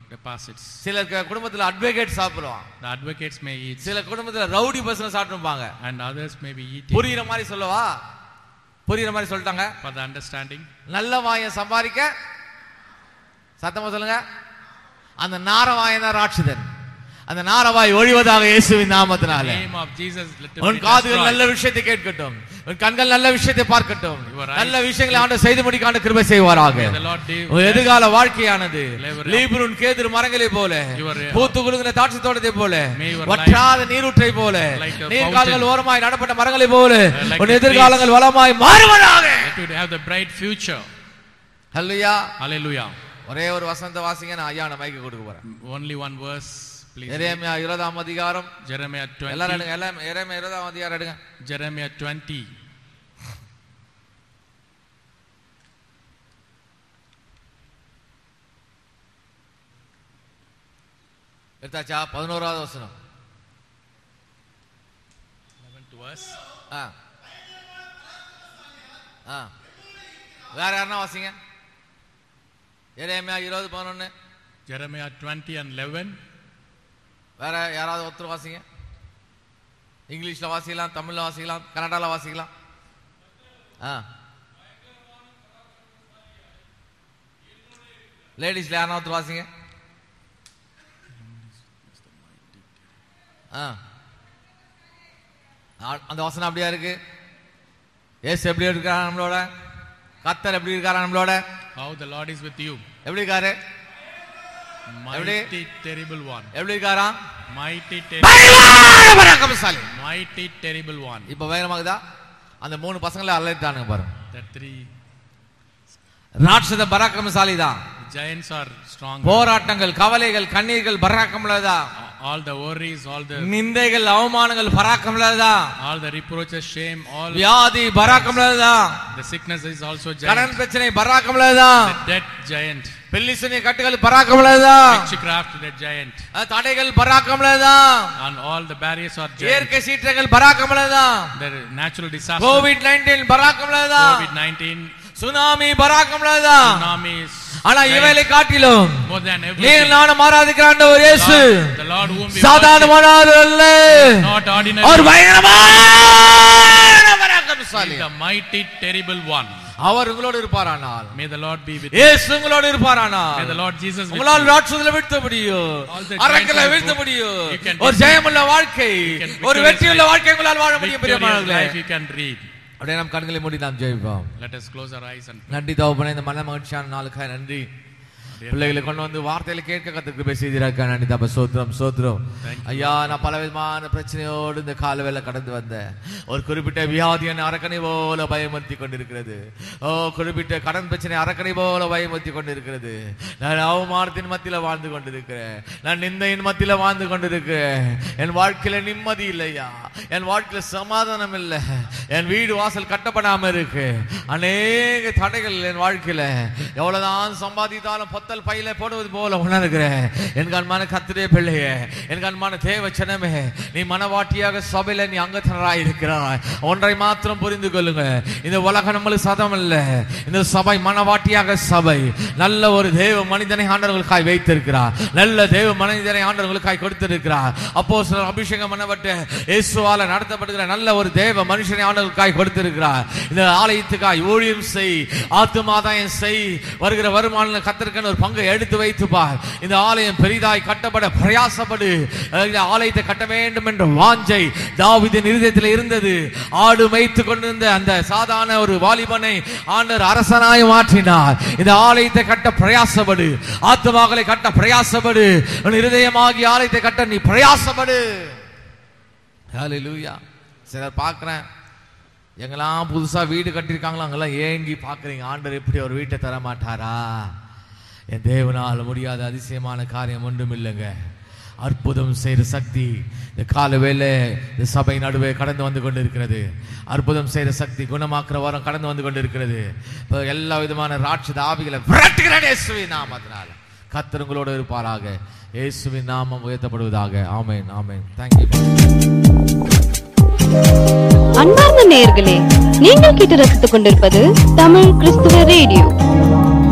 deposits. சில க- குடும்பத்துல அட்வொகேட் சாப்பிடுவான் The advocates may eat, சில குடும்பத்துல ரவுடி பசங்க சாப்பிட்டுப்பாங்க and others may be eating புரியுற மாதிரி சொல்லவா புரியுற மாதிரி சொல்லிட்டாங்க for the understanding. நல்ல வாயை சம்பாதிக்க சத்தமா சொல்லுங்க அந்த நாரவாயன் தான் ராட்சதன் அந்த நாரவாய் ஒழிவதாக இயேசுவின் The நாமத்தினால name of Jesus, let it உன் be காதுகள் destroyed. நல்ல விஷயத்தை கேட்கட்டும் உன் கண்கள் நல்ல விஷயத்தை பார்க்கட்டும் Your eyes- நல்ல விஷயங்களை ஆண்டு செய்து முடிக்காண்டு கிருபை செய்வாராக May the Lord do உன் எதிர்கால வாழ்க்கையானது Live- லீபனுன் கேதுரு மரங்களை போல Your- பூத்து குலுங்கின தாட்சி தோட்டத்தை போல May your வற்றாத நீரூற்றை போல Like a நீர்கால்கள் fountain. ஓரமாய் நடப்பட்ட மரங்களை போல like உன் the எதிர்காலங்கள் வளமாய் மாறுவதாக Let it have the bright future. அல்லையா Hallelujah. ஒரே ஒரு வசந்த வாசிங்க நான் ஐயா நான் மைக்கு கொடுக்க போறேன் Only one verse, please. எரேமியா இருபதாம் அதிகாரம் Jeremiah எல்லாரும் 20. எடுங்க எல்லாம் எரேமியா இருபதாம் அதிகாரம் எடுங்க Jeremiah 20. எடுத்தாச்சா பதினோராவது வசனம் 11th verse. ஆ ஆ வேற யாருன்னா வாசிங்க எரேமியா இருபது பதினொன்னு Jeremiah 20 and 11. வேற யாராவது ஒருத்தர் வாசிங்க இங்கிலீஷ்ல வாசிக்கலாம் தமிழ்ல வாசிக்கலாம் கன்னடால வாசிக்கலாம் ஆ லேடிஸ்ல யாரா ஒருத்தர் வாசிங்க ஆ ஆ- அந்த வசனம் அப்படியா இருக்கு ஏசு எப்படி இருக்காரா நம்மளோட கத்தர் எப்படி இருக்காரா நம்மளோட How the Lord is with you. எப்படி இருக்காரு Mighty, terrible one. எப்படி இருக்காரா Mighty, ter- பயங்கர பராக்கிரமசாலி mighty, terrible one. இப்ப பயங்கரமாகுதா அந்த மூணு பசங்களை அலறிட்டானுங்க பாருங்க The three ராட்சத பராக்கிரமசாலி தான் giants are strong. போராட்டங்கள் கவலைகள் கண்ணீர்கள் பராக்கிரமலதா All the worries, all the நிந்தைகள் அவமானங்கள் பராக்கிரமலதா all the reproaches, shame, all வியாதி பராக்கிரமலதா the sickness is also கடன் giant. பிரச்சனை பராக்கிரமலதா The debt giant. பெல்லிசனி கட்டுகள் பராக்கிரமலதா Witchcraft, the giant. தடைகள் பராக்கிரமலதா And all the barriers are giant. இயற்கை சீற்றங்கள் பராக்கிரமலதா The natural disaster, COVID nineteen பராக்கிரமலதா COVID-19, சுனாமி பராக்கிரமலதா tsunamis, ஆனா giant. இவைகளை காட்டிலும் more than நீர் everything. நானும் ஆராதிக்கிற ஆண்டவர் இயேசு Lord- the Lord whom we worship, சாதாரணமானவர் அல்ல not ordinary, அவர் பயங்கரமான பராக்கிரமசாலி the mighty, terrible one. அவர் உங்களோடு இருப்பாரானால் May the Lord be with you. இயேசு உங்களோடு May இருப்பாரானால் the Lord Jesus with உங்களால் you. ராட்சதல வீழ்த்த முடியும் All the அரக்கல giants வீழ்த்த are முடியும் You can ஒரு defeat- ஜெயமுள்ள வாழ்க்கை You can ஒரு victorious வெற்றியுள்ள life. வாழ்க்கை உங்களால் வாழ முடியும் Victorious பிரியமானவர்களே life you can read. அப்படியே நம் கண்களை மூடி நாம் ஜெயிப்போம் Let us close our eyes and நன்றி தகப்பனே இந்த மன மகிழ்ச்சியான நாளுக்காக நன்றி பிள்ளைகளை கொண்டு வந்து வார்த்தையில கேட்க கத்துக்கு பேசியிருக்க நன்றி தப்ப சோத்திரம் சோத்திரம் Thank you. ஐயா நான் பல விதமான பிரச்சனையோடு இந்த காலவேளை கடந்து வந்தேன் ஒரு குறிப்பிட்ட வியாதி என்னை அரக்கனை போல பயமுறுத்தி கொண்டிருக்கிறது ஓ குறிப்பிட்ட கடன் பிரச்சனை அரக்கனை போல பயமுறுத்தி கொண்டிருக்கிறது நான் அவமானத்தின் மத்தியில வாழ்ந்து கொண்டிருக்கிறேன் நான் நிந்தையின் மத்தியில வாழ்ந்து கொண்டிருக்கிறேன் என் வாழ்க்கையில நிம்மதி இல்லையா என் வாழ்க்கையில சமாதானம் இல்லை என் வீடு வாசல் கட்டப்படாம இருக்கு அநேக தடைகள் என் வாழ்க்கையில எவ்வளவுதான் சம்பாதித்தாலும் பொத்தல் பையில போடுவது போல உணர்கிறேன் என் கண்மான கத்திரே பிள்ளையே என் கண்மான தேவ சனமே நீ மனவாட்டியாக சபையில நீ அங்கத்தனராய் இருக்கிறாய் ஒன்றை மாத்திரம் புரிந்து கொள்ளுங்க இந்த உலகம் நம்மளுக்கு சதம் இல்ல இந்த சபை மனவாட்டியாக சபை நல்ல ஒரு தேவ மனிதனை ஆண்டவர்களுக்காய் வைத்திருக்கிறார் நல்ல தேவ மனிதனை ஆண்டவர்களுக்காய் கொடுத்திருக்கிறார் அப்போ அபிஷேகம் பண்ணப்பட்டு இயேசுவால நடத்தப்படுகிற நல்ல ஒரு தேவ மனுஷனை ஆண்டவர்களுக்காய் கொடுத்திருக்கிறார் இந்த ஆலயத்துக்காய் ஊழியம் செய் ஆத்துமாதாயம் செய் வருகிற வருமானம் கத்திருக்கன்னு ஒரு பங்கை எடுத்து வைத்து பார் இந்த ஆலயம் பெரிதாய் கட்டப்பட பிரயாசப்படு அஹ் இந்த ஆலயத்தை கட்ட வேண்டும் என்ற வாஞ்சை தாவீதின் இருதயத்தில் இருந்தது ஆடு மேய்த்து கொண்டிருந்த அந்த சாதாரண ஒரு வாலிபனை ஆண்டவர் அரசனாய் மாற்றினார் இந்த ஆலயத்தை கட்ட பிரயாசப்படு ஆத்துமாக்களை கட்ட பிரயாசப்படு உன் இருதயமாகி ஆலயத்தை கட்ட நீ பிரயாசப்படு ஹalleluya சிலர் பார்க்கிறேன் எங்கெல்லாம் புதுசா வீடு கட்டியிருக்காங்களோ அங்கெல்லாம் ஏங்கி பார்க்குறீங்க ஆண்டவர் எப்படி ஒரு வீட்டை தர மாட்டாரா என் தேவனால் முடியாத அதிசயமான காரியம் ஒன்றும் இல்லைங்க அற்புதம் செய்கிற சக்தி இந்த கால வேலை இந்த சபை நடுவே கடந்து வந்து கொண்டிருக்கிறது அற்புதம் செய்கிற சக்தி குணமாக்குற வாரம் கடந்து வந்து கொண்டிருக்கிறது இப்போ எல்லா விதமான ராட்சத ஆவிகளை விரட்டுகிறேன் இயேசுவின் நாமத்தினால கர்த்தர் உங்களோடு இருப்பாராக இயேசுவின் நாமம் உயர்த்தப்படுவதாக ஆமென் ஆமென் தேங்க்யூ அன்பார்ந்த நேயர்களே நீங்கள் கேட்டு ரசித்துக் கொண்டிருப்பது தமிழ் கிறிஸ்துவ ரேடியோ